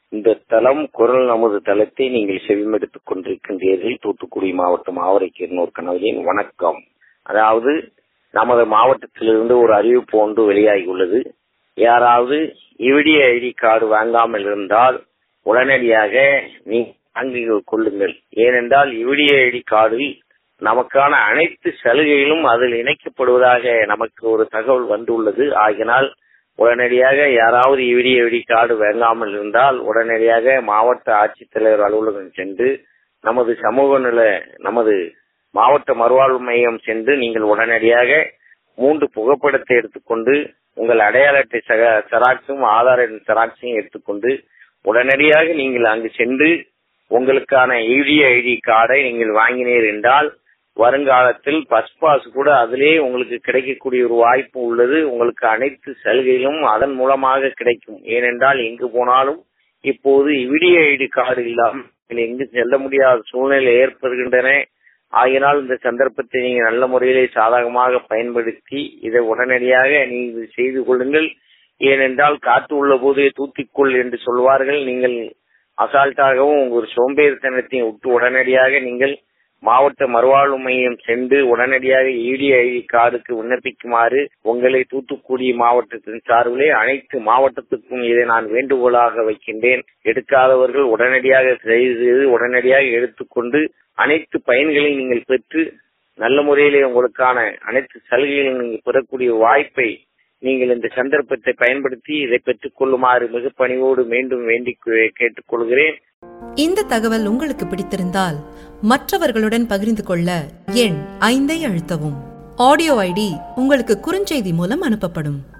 இந்த தளம் குரல் நமது தளத்தை நீங்கள் செவிமெடுத்துக் கொண்டிருக்கின்றீர்கள் தூத்துக்குடி மாவட்டம் ஆவரைக்கீரனூர் கனவிலின் வணக்கம் அதாவது நமது மாவட்டத்திலிருந்து ஒரு அறிவிப்பு ஒன்று வெளியாகியுள்ளது யாராவது இவிடிய ஐடி கார்டு வாங்காமல் இருந்தால் உடனடியாக நீ வாங்கிக் கொள்ளுங்கள் ஏனென்றால் இவிடிய ஐடி கார்டில் நமக்கான அனைத்து சலுகைகளும் அதில் இணைக்கப்படுவதாக நமக்கு ஒரு தகவல் வந்துள்ளது ஆகினால் உடனடியாக யாராவது இவிடிய ஐடி கார்டு வாங்காமல் இருந்தால் உடனடியாக மாவட்ட ஆட்சித்தலைவர் அலுவலகம் சென்று நமது சமூக நல நமது மாவட்ட மறுவாழ்வு மையம் சென்று நீங்கள் உடனடியாக மூன்று புகைப்படத்தை எடுத்துக்கொண்டு உங்கள் அடையாள அட்டை சக செராக்ஸும் ஆதார் எண் செராக்ஸையும் எடுத்துக்கொண்டு உடனடியாக நீங்கள் அங்கு சென்று உங்களுக்கான இடிய ஐடி கார்டை நீங்கள் வாங்கினீர் என்றால் வருங்காலத்தில் பஸ் பாஸ் கூட அதிலே உங்களுக்கு கிடைக்கக்கூடிய ஒரு வாய்ப்பு உள்ளது உங்களுக்கு அனைத்து சலுகைகளும் அதன் மூலமாக கிடைக்கும் ஏனென்றால் எங்கு போனாலும் இப்போது இவிடிய ஐடி கார்டு இல்லாமல் எங்கு செல்ல முடியாத சூழ்நிலை ஏற்படுகின்றன ஆகினால் இந்த சந்தர்ப்பத்தை நீங்கள் நல்ல முறையிலே சாதகமாக பயன்படுத்தி இதை உடனடியாக நீங்கள் செய்து கொள்ளுங்கள் ஏனென்றால் காற்று உள்ள போதே தூத்திக்கொள் என்று சொல்வார்கள் நீங்கள் அசால்ட்டாகவும் உங்கள் சோம்பேறித்தனத்தையும் விட்டு உடனடியாக நீங்கள் மாவட்ட மறுவாழ்வு மையம் சென்று உடனடியாக இடிஐடி கார்டுக்கு விண்ணப்பிக்குமாறு உங்களை தூத்துக்குடி மாவட்டத்தின் சார்பிலே அனைத்து மாவட்டத்துக்கும் இதை நான் வேண்டுகோளாக வைக்கின்றேன் எடுக்காதவர்கள் உடனடியாக செய்து உடனடியாக எடுத்துக்கொண்டு அனைத்து பயன்களையும் நீங்கள் பெற்று நல்ல முறையிலே உங்களுக்கான அனைத்து சலுகைகளையும் நீங்கள் பெறக்கூடிய வாய்ப்பை நீங்கள் இந்த சந்தர்ப்பத்தை பயன்படுத்தி இதை பெற்றுக் கொள்ளுமாறு மிக பணிவோடு மீண்டும் வேண்டி கேட்டுக்கொள்கிறேன் இந்த தகவல் உங்களுக்கு பிடித்திருந்தால் மற்றவர்களுடன் பகிர்ந்து கொள்ள எண் ஐந்தை அழுத்தவும் ஆடியோ ஐடி உங்களுக்கு குறுஞ்செய்தி மூலம் அனுப்பப்படும்